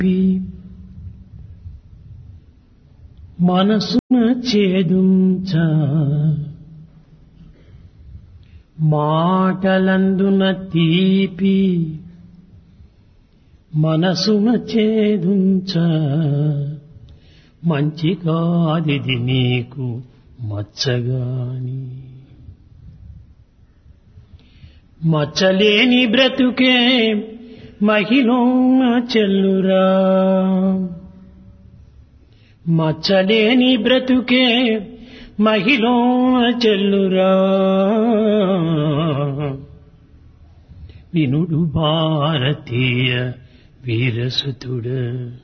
తీపి మనసున చేదుంచ మాటలందున తీపి మనసున చేదుంచ మంచి కాదిది నీకు మచ్చగాని మచ్చలేని బ్రతుకే మహిళ చెల్లురా మచ్చలేని బ్రతుకే మహిళ చెల్లురా వినుడు భారతీయ వీరసుతుడ